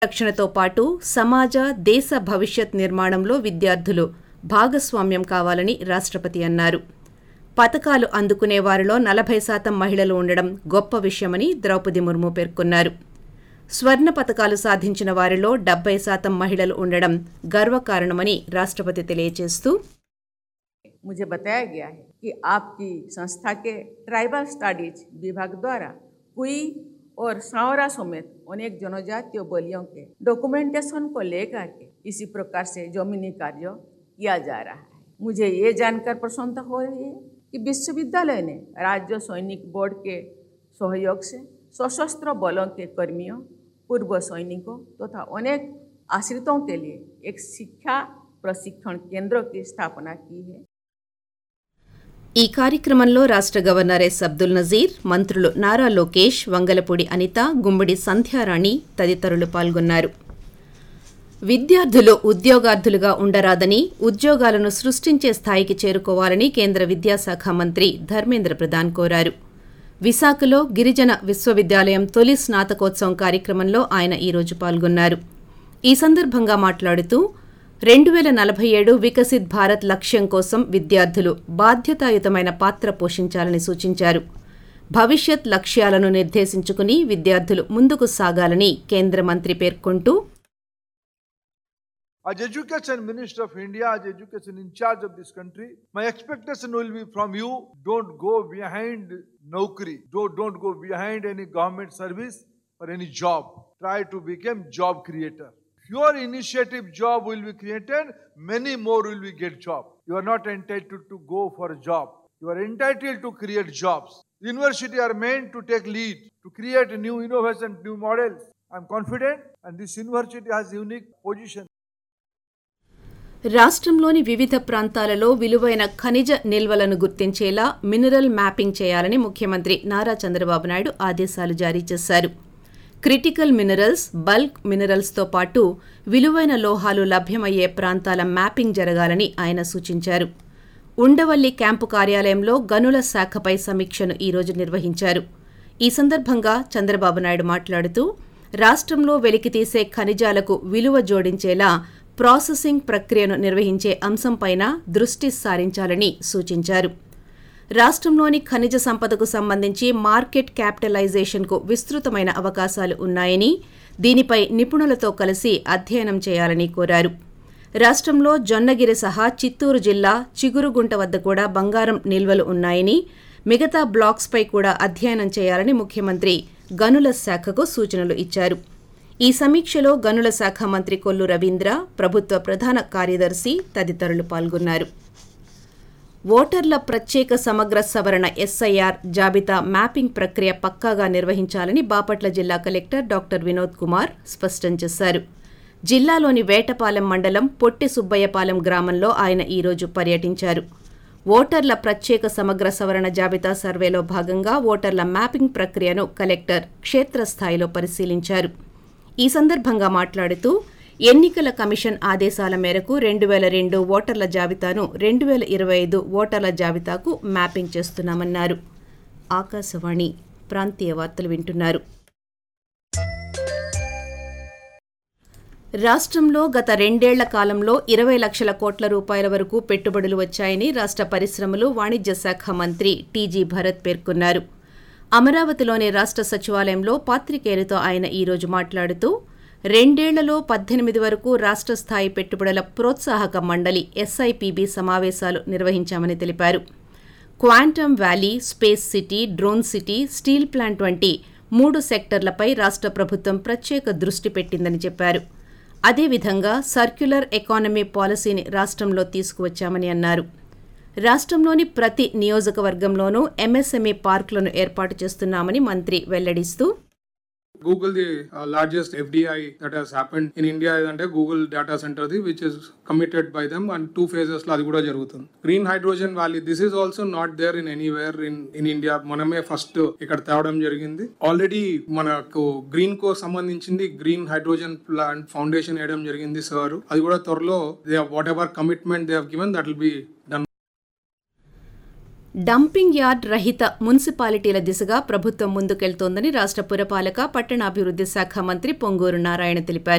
రక్షణతో పాటు సమాజ దేశ భవిష్యత్ నిర్మాణంలో విద్యార్థులు భాగస్వామ్యం కావాలని రాష్ట్రపతి అన్నారు పథకాలు అందుకునే వారిలో నలభై శాతం మహిళలు ఉండడం గొప్ప విషయమని ద్రౌపది ముర్ము పేర్కొన్నారు స్వర్ణ పథకాలు సాధించిన వారిలో డెబ్బై శాతం మహిళలు ఉండడం గర్వకారణమని రాష్ట్రపతి తెలియజేస్తూ मुझे बताया गया है कि आपकी संस्था के ट्राइबल स्टडीज विभाग द्वारा कुई और सावरा समेत अनेक जनजातीय बोलियों के डॉक्यूमेंटेशन को लेकर के इसी प्रकार से जमीनी कार्य किया जा रहा है मुझे ये जानकर प्रसन्नता हो रही है कि विश्वविद्यालय ने राज्य सैनिक बोर्ड के सहयोग से सशस्त्र बलों के कर्मियों पूर्व सैनिकों तथा अनेक आश्रितों के लिए एक शिक्षा प्रशिक्षण केंद्र की स्थापना की है ఈ కార్యక్రమంలో రాష్ట్ర గవర్నర్ ఎస్ అబ్దుల్ నజీర్ మంత్రులు నారా లోకేష్ వంగలపూడి అనిత గుమ్మడి సంధ్యారాణి తదితరులు పాల్గొన్నారు విద్యార్థులు ఉద్యోగార్థులుగా ఉండరాదని ఉద్యోగాలను సృష్టించే స్థాయికి చేరుకోవాలని కేంద్ర విద్యాశాఖ మంత్రి ధర్మేంద్ర ప్రధాన్ కోరారు విశాఖలో గిరిజన విశ్వవిద్యాలయం తొలి స్నాతకోత్సవం కార్యక్రమంలో ఆయన ఈరోజు పాల్గొన్నారు ఈ సందర్భంగా మాట్లాడుతూ రెండు వేల నలభై ఏడు వికసిత్ భారత్ లక్ష్యం కోసం విద్యార్థులు బాధ్యతాయుతమైన పాత్ర పోషించాలని సూచించారు భవిష్యత్ లక్ష్యాలను నిర్దేశించుకుని విద్యార్థులు ముందుకు సాగాలని కేంద్ర మంత్రి పేర్కొంటూ As Education Minister of India, as Education in charge of this country, my expectation will be from you don't go behind Naukri, don't, don't go behind any government service or any job. Try to become job creator. If your initiative job will be created, many more will be get job. You are not entitled to go for a job. You are entitled to create jobs. University are meant to take lead, to create new innovation, new models. I'm confident and this university has unique position. రాష్ట్రంలోని వివిధ ప్రాంతాలలో విలువైన ఖనిజ నిల్వలను గుర్తించేలా mineral mapping చేయాలని ముఖ్యమంత్రి నారా చంద్రబాబు నాయుడు ఆదేశాలు జారీ చేశారు క్రిటికల్ మినరల్స్ బల్క్ మినరల్స్తో పాటు విలువైన లోహాలు లభ్యమయ్యే ప్రాంతాల మ్యాపింగ్ జరగాలని ఆయన సూచించారు ఉండవల్లి క్యాంపు కార్యాలయంలో గనుల శాఖపై సమీక్షను ఈరోజు నిర్వహించారు ఈ సందర్భంగా చంద్రబాబు నాయుడు మాట్లాడుతూ రాష్ట్రంలో వెలికితీసే ఖనిజాలకు విలువ జోడించేలా ప్రాసెసింగ్ ప్రక్రియను నిర్వహించే అంశంపైన దృష్టి సారించాలని సూచించారు రాష్ట్రంలోని ఖనిజ సంపదకు సంబంధించి మార్కెట్ క్యాపిటలైజేషన్కు విస్తృతమైన అవకాశాలు ఉన్నాయని దీనిపై నిపుణులతో కలిసి అధ్యయనం చేయాలని కోరారు రాష్ట్రంలో జొన్నగిరి సహా చిత్తూరు జిల్లా చిగురుగుంట వద్ద కూడా బంగారం నిల్వలు ఉన్నాయని మిగతా బ్లాక్స్పై కూడా అధ్యయనం చేయాలని ముఖ్యమంత్రి గనుల శాఖకు సూచనలు ఇచ్చారు ఈ సమీక్షలో గనుల శాఖ మంత్రి కొల్లు రవీంద్ర ప్రభుత్వ ప్రధాన కార్యదర్శి తదితరులు పాల్గొన్నారు ఓటర్ల ప్రత్యేక సమగ్ర సవరణ ఎస్ఐఆర్ జాబితా మ్యాపింగ్ ప్రక్రియ పక్కాగా నిర్వహించాలని బాపట్ల జిల్లా కలెక్టర్ డాక్టర్ వినోద్ కుమార్ స్పష్టం చేశారు జిల్లాలోని వేటపాలెం మండలం పొట్టి సుబ్బయ్యపాలెం గ్రామంలో ఆయన ఈరోజు పర్యటించారు ఓటర్ల ప్రత్యేక సమగ్ర సవరణ జాబితా సర్వేలో భాగంగా ఓటర్ల మ్యాపింగ్ ప్రక్రియను కలెక్టర్ క్షేత్రస్థాయిలో పరిశీలించారు ఈ సందర్భంగా మాట్లాడుతూ ఎన్నికల కమిషన్ ఆదేశాల మేరకు రెండు వేల రెండు ఓటర్ల జాబితాను రెండు వేల ఇరవై ఐదు ఓటర్ల జాబితాకు మ్యాపింగ్ చేస్తున్నామన్నారు ఆకాశవాణి ప్రాంతీయ వార్తలు వింటున్నారు రాష్ట్రంలో గత రెండేళ్ల కాలంలో ఇరవై లక్షల కోట్ల రూపాయల వరకు పెట్టుబడులు వచ్చాయని రాష్ట్ర పరిశ్రమలు వాణిజ్య శాఖ మంత్రి టీజీ భరత్ పేర్కొన్నారు అమరావతిలోని రాష్ట్ర సచివాలయంలో పాత్రికేయులతో ఆయన ఈరోజు మాట్లాడుతూ రెండేళ్లలో పద్దెనిమిది వరకు రాష్ట్ర స్థాయి పెట్టుబడుల ప్రోత్సాహక మండలి ఎస్ఐపిబి సమావేశాలు నిర్వహించామని తెలిపారు quantum valley space city drone city steel plant వంటి మూడు సెక్టర్లపై రాష్ట్ర ప్రభుత్వం ప్రత్యేక దృష్టి పెట్టిందని చెప్పారు అదేవిధంగా సర్క్యులర్ ఎకానమీ పాలసీని రాష్ట్రంలో తీసుకువచ్చామని అన్నారు రాష్ట్రంలోని ప్రతి నియోజకవర్గంలోనూ ఎంఎస్ఎంఈ పార్కులను ఏర్పాటు చేస్తున్నామని మంత్రి వెల్లడిస్తూ Google, the uh, largest FDI that has happened in India అంటే Google data centre the which is committed by them and two phases లో అది కూడా జరుగుతుంది green hydrogen valley this is also not there in anywhere in in India మనమే first ఇక్కడ తేవడం జరిగింది already మనకు గ్రీన్ కో సంబంధించింది గ్రీన్ హైడ్రోజన్ ప్లాంట్ ఫౌండేషన్ వేయడం జరిగింది సార్ అది కూడా త్వరలో they whatever commitment they have given that will be done dumping yard రహిత మున్సిపాలిటీల దిశగా ప్రభుత్వం ముందుకెళ్తోందని రాష్ట్ర పురపాలక పట్టణాభివృద్ధి శాఖ మంత్రి పొంగూరు నారాయణ తెలిపారు